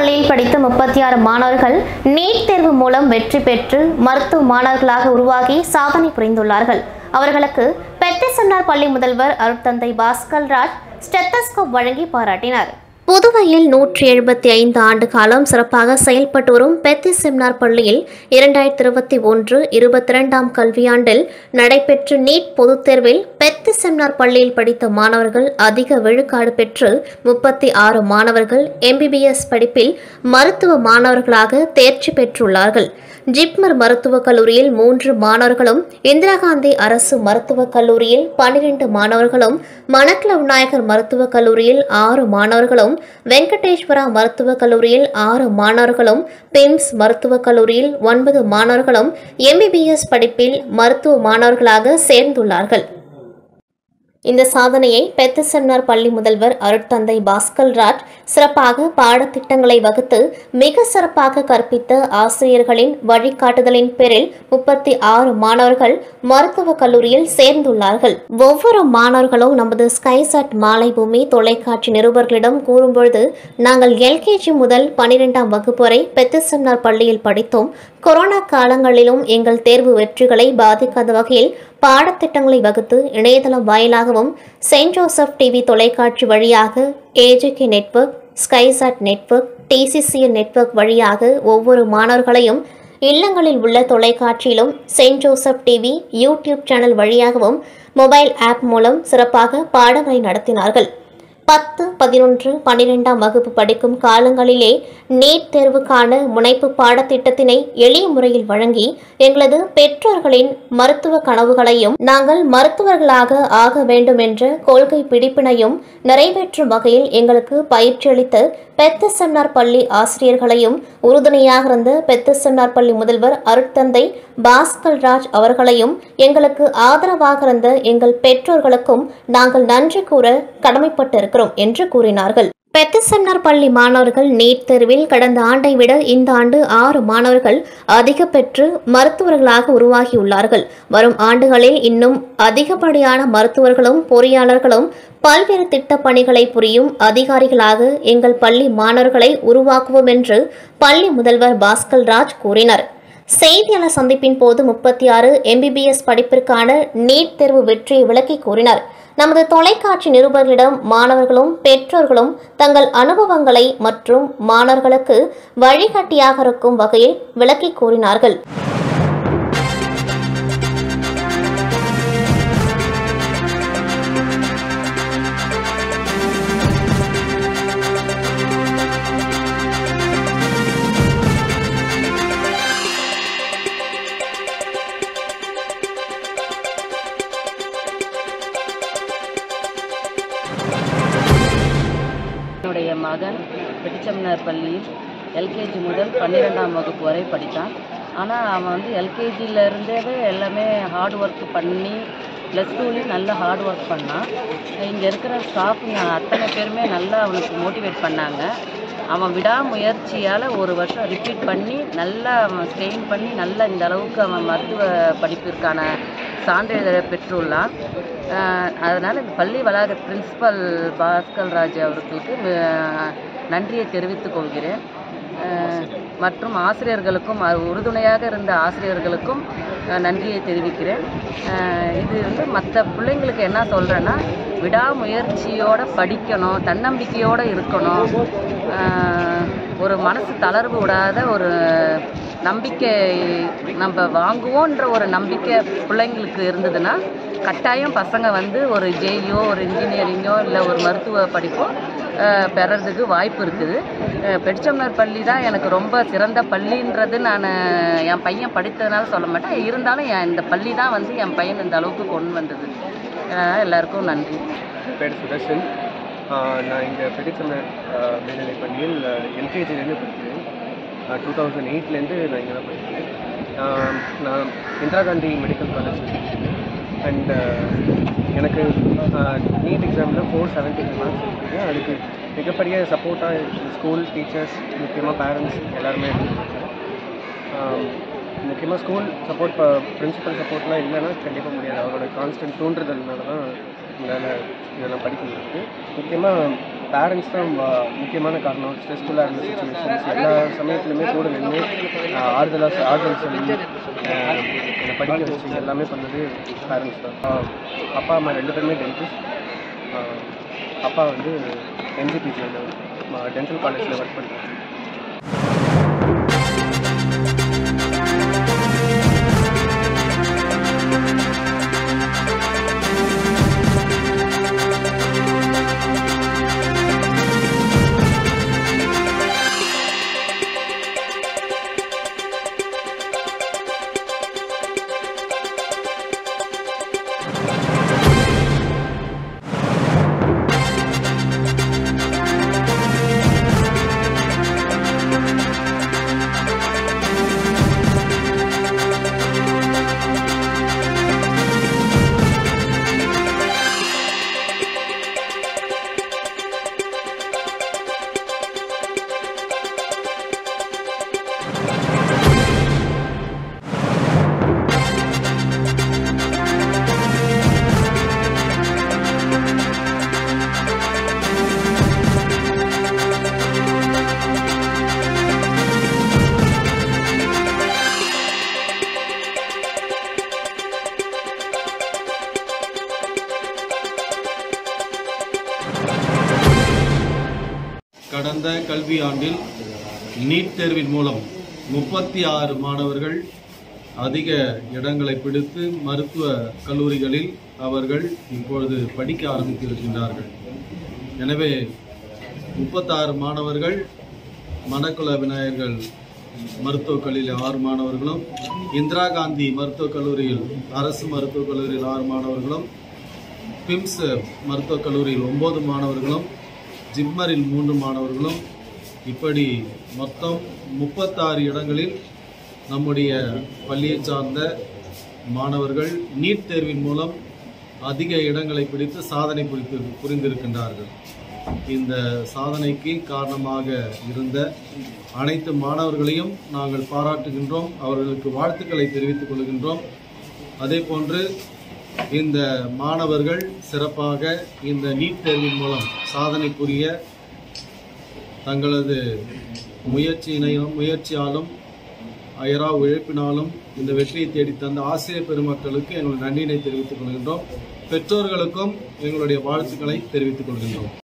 பள்ளியில் படித்த முப்பத்தி ஆறு மாணவர்கள் நீட் தேர்வு மூலம் வெற்றி பெற்று மருத்துவ மாணவர்களாக உருவாகி சாதனை புரிந்துள்ளார்கள் அவர்களுக்கு பெத்திசன்னார் பள்ளி முதல்வர் அருட்தந்தை பாஸ்கர் ராஜ் ஸ்டெத்தஸ்கோப் வழங்கி பாராட்டினார் புதுவையில் நூற்றி எழுபத்தி ஐந்து ஆண்டு காலம் சிறப்பாக செயல்பட்டு வரும் பெத்தி செமினார் பள்ளியில் இரண்டாயிரத்தி இருபத்தி ஒன்று இருபத்தி இரண்டாம் கல்வியாண்டில் நடைபெற்ற நீட் பொதுத் தேர்வில் பெத்தி செமினார் பள்ளியில் படித்த மாணவர்கள் அதிக விழுக்காடு பெற்று முப்பத்தி ஆறு மாணவர்கள் எம்பிபிஎஸ் படிப்பில் மருத்துவ மாணவர்களாக தேர்ச்சி பெற்றுள்ளார்கள் ஜிப்மர் மருத்துவக் கல்லூரியில் மூன்று மாணவர்களும் இந்திரா காந்தி அரசு மருத்துவக் கல்லூரியில் பன்னிரண்டு மாணவர்களும் மணக்ல விநாயகர் மருத்துவக் கல்லூரியில் ஆறு மாணவர்களும் வெங்கடேஸ்வரா மருத்துவக் கல்லூரியில் ஆறு மாணவர்களும் பிம்ஸ் மருத்துவக் கல்லூரியில் ஒன்பது மாணவர்களும் எம்பிபிஎஸ் படிப்பில் மருத்துவ மாணவர்களாக சேர்ந்துள்ளார்கள் இந்த சாதனையை பெத்தசன்னார் பள்ளி முதல்வர் அருட்தந்தை பாஸ்கர் ராஜ் சிறப்பாக பாடத்திட்டங்களை வகுத்து மிக சிறப்பாக கற்பித்த ஆசிரியர்களின் வழிகாட்டுதலின் பேரில் முப்பத்தி ஆறு மாணவர்கள் மருத்துவக் கல்லூரியில் சேர்ந்துள்ளார்கள் ஒவ்வொரு மாணவர்களும் நமது ஸ்கைசாட் மாலை பூமி தொலைக்காட்சி நிருபர்களிடம் கூறும்பொழுது நாங்கள் எல்கேஜி முதல் பனிரெண்டாம் வகுப்பு வரை பெத்தசன்னார் பள்ளியில் படித்தோம் கொரோனா காலங்களிலும் எங்கள் தேர்வு வெற்றிகளை பாதிக்காத வகையில் பாடத்திட்டங்களை வகுத்து இணையதளம் வாயிலாகவும் செயின்ட் ஜோசப் டிவி தொலைக்காட்சி வழியாக AGK network Skysat network TCCL network வழியாக ஒவ்வொரு மாணவர்களையும் இல்லங்களில் உள்ள தொலைக்காட்சியிலும் saint Joseph TV YouTube channel வழியாகவும் மொபைல் ஆப் மூலம் சிறப்பாக பாடங்களை நடத்தினார்கள் பத்து பதினொன்று பன்னிரெண்டாம் வகுப்பு படிக்கும் காலங்களிலே நீட் தேர்வுக்கான முனைப்பு பாடத்திட்டத்தினை எளிய முறையில் வழங்கி எங்களது பெற்றோர்களின் மருத்துவ கனவுகளையும் நாங்கள் மருத்துவர்களாக ஆக வேண்டும் என்ற கொள்கை பிடிப்பினையும் நிறைவேற்றும் வகையில் எங்களுக்கு பயிற்சியளித்த பெத்தசன்னார் பள்ளி ஆசிரியர்களையும் உறுதுணையாக இருந்த பெத்தசன்னார் பள்ளி முதல்வர் அருட்தந்தை பாஸ்கர் ராஜ் அவர்களையும் எங்களுக்கு ஆதரவாக இருந்த எங்கள் பெற்றோர்களுக்கும் நாங்கள் நன்றி கூற கடமைப்பட்டிருக்கிறோம் என்று கூறினார்கள் பெத்தசன்னார் பள்ளி மாணவர்கள் நீட் தேர்வில் கடந்த ஆண்டை விட இந்த ஆண்டு ஆறு மாணவர்கள் அதிக பெற்று மருத்துவர்களாக உருவாகியுள்ளார்கள் வரும் ஆண்டுகளில் இன்னும் அதிகப்படியான மருத்துவர்களும் பொறியாளர்களும் பல்வேறு திட்டப் பணிகளை புரியும் அதிகாரிகளாக எங்கள் பள்ளி மாணவர்களை உருவாக்குவோம் என்று பள்ளி முதல்வர் பாஸ்கர் ராஜ் கூறினார் செய்தியாளர் சந்திப்பின் போது முப்பத்தி ஆறு எம்பிபிஎஸ் படிப்பிற்கான நீட் தேர்வு வெற்றியை விளக்கி கூறினார் நமது தொலைக்காட்சி நிருபர்களிடம் மாணவர்களும் பெற்றோர்களும் தங்கள் அனுபவங்களை மற்றும் மாணவர்களுக்கு வழிகாட்டியாக இருக்கும் வகையில் விளக்கி கூறினார்கள் என்னுடைய மகன் பிடிச்சம்னார் பள்ளியில் எல்கேஜி முதல் பன்னிரெண்டாம் வகுப்பு வரை படித்தான் ஆனால் அவன் வந்து எல்கேஜியிலேருந்தே எல்லாமே ஹார்ட் ஒர்க் பண்ணி ப்ளஸ் டூலேயும் நல்லா ஹார்ட் ஒர்க் பண்ணான் இங்கே இருக்கிற ஸ்டாஃபுங்க அத்தனை பேருமே நல்லா அவனுக்கு மோட்டிவேட் பண்ணாங்க அவன் விடாமுயற்சியால் ஒரு வருஷம் ரிப்பீட் பண்ணி நல்லா அவன் ஸ்ட்ரெயின் பண்ணி நல்லா இந்த அளவுக்கு அவன் மருத்துவ படிப்பிற்கான சான்றிதழை பெற்றுள்ளான் அஹ் அதனால் இந்த பள்ளி வளாக பிரின்சிபல் பாஸ்கர் ராஜ் அவர்களுக்கு அஹ், நன்றியை தெரிவித்துக் கொள்கிறேன் அஹ், மற்றும் ஆசிரியர்களுக்கும் அது உறுதுணையாக இருந்த ஆசிரியர்களுக்கும் அஹ், நன்றியை தெரிவிக்கிறேன் அஹ், இது வந்து மற்ற பிள்ளைங்களுக்கு என்ன சொல்கிறேன்னா விடாமுயற்சியோட படிக்கணும் தன்னம்பிக்கையோடு இருக்கணும் அஹ், ஒரு மனசு தளர்வு விடாத ஒரு நம்பிக்கை நம்ம வாங்குவோன்ற ஒரு நம்பிக்கை பிள்ளைங்களுக்கு இருந்ததுன்னா கட்டாயம் பசங்க வந்து ஒரு ஜேயோ ஒரு இன்ஜினியரிங்கோ இல்லை ஒரு மருத்துவ படிப்போ அஹ், பெறறதுக்கு வாய்ப்பு இருக்குது அஹ், பெடிச்சம்னர் பள்ளி தான் எனக்கு ரொம்ப சிறந்த பள்ளின்றது நான் என் பையன் படித்ததுனால சொல்ல மாட்டேன் இருந்தாலும் என் இந்த பள்ளி தான் வந்து என் பையன் இந்த அளவுக்கு கொண்டு வந்தது அதனால் எல்லாருக்கும் நன்றி என் பேர் சுதர்ஷன் ஆஹ் நான் இங்கே பெடிச்சமர் மேல்நிலைப் பள்ளியில் எல்கேஜிலேருந்து படிக்கிறேன் டூ தௌசண்ட் எயிட்லேருந்து நான் இங்கே தான் படிக்கிறேன் ஆஹ் நான் இந்திரா காந்தி மெடிக்கல் காலேஜ் படிக்கிறேன் அண்ட் எனக்கு நீட் எக்ஸாமில் ஃபோர் செவன்ட்டி மார்க்ஸ் இருக்குது அதுக்கு மிகப்பெரிய சப்போர்ட்டாக ஸ்கூல் டீச்சர்ஸ் முக்கியமாக பேரண்ட்ஸ் எல்லாருமே இருந்துருக்காங்க முக்கியமாக ஸ்கூல் சப்போர்ட் இப்போ பிரின்சிபல் சப்போர்ட்லாம் இல்லைன்னா கண்டிப்பாக முடியாது அவரோட கான்ஸ்டன்ட் தூண்டுதல்னால தான் எங்களால் இதெல்லாம் படிக்க முடியுது முக்கியமாக பேரண்ட்ஸ் தான் ம- முக்கியமான காரணம் ஸ்ட்ரெஸ்ஃபுல்லாக இருந்த சுச்சுவேஷன்ஸ் எல்லா சமயத்துலையுமே கூட நின்று ஆறுதலாக ஆறுதல் சொல்லி ஆஹ், என்னை படிக்க வச்சு எல்லாமே பண்ணது பேரண்ட்ஸ் தான் ஆஹ், அப்பா அம்மா ரெண்டு பேருமே டென்டிஸ்ட் அப்பா வந்து என்ஜிபிஜியில் டென்டல் காலேஜில் ஒர்க் பண்ணுறாங்க கடந்த கல்வியாண்டில் நீட் தேர்வின் மூலம் முப்பத்தி ஆறு மாணவர்கள் அதிக இடங்களை பிடித்து மருத்துவ கல்லூரிகளில் அவர்கள் இப்பொழுது படிக்க ஆரம்பித்திருக்கின்றார்கள் எனவே முப்பத்தாறு மாணவர்கள் மணக்குள விநாயகர்கள் மருத்துவக் கல்லூரியில் ஆறு மாணவர்களும் இந்திரா காந்தி மருத்துவக் கல்லூரியில் அரசு மருத்துவக் கல்லூரியில் ஆறு மாணவர்களும் பிம்ஸ் மருத்துவக் கல்லூரியில் ஒன்பது மாணவர்களும் ஜிப்மரில் மூன்று மாணவர்களும் இப்படி மொத்தம் முப்பத்தாறு இடங்களில் நம்முடைய பள்ளியை சார்ந்த மாணவர்கள் நீட் தேர்வின் மூலம் அதிக இடங்களை பிடித்து சாதனை புரித்து புரிந்திருக்கின்றார்கள் இந்த சாதனைக்கு காரணமாக இருந்த அனைத்து மாணவர்களையும் நாங்கள் பாராட்டுகின்றோம் அவர்களுக்கு வாழ்த்துக்களை தெரிவித்துக் கொள்கின்றோம் அதே போன்று இந்த மாணவர்கள் சிறப்பாக இந்த நீட் தேர்வின் மூலம் சாதனை புரிய தங்களது முயற்சியினையும் முயற்சியாலும் அயரா உழைப்பினாலும் இந்த வெற்றியை தேடி தந்த ஆசிரியர் பெருமக்களுக்கு எங்கள் நன்றியினை தெரிவித்துக் கொள்கின்றோம் பெற்றோர்களுக்கும் எங்களுடைய வாழ்த்துக்களை தெரிவித்துக் கொள்கின்றோம்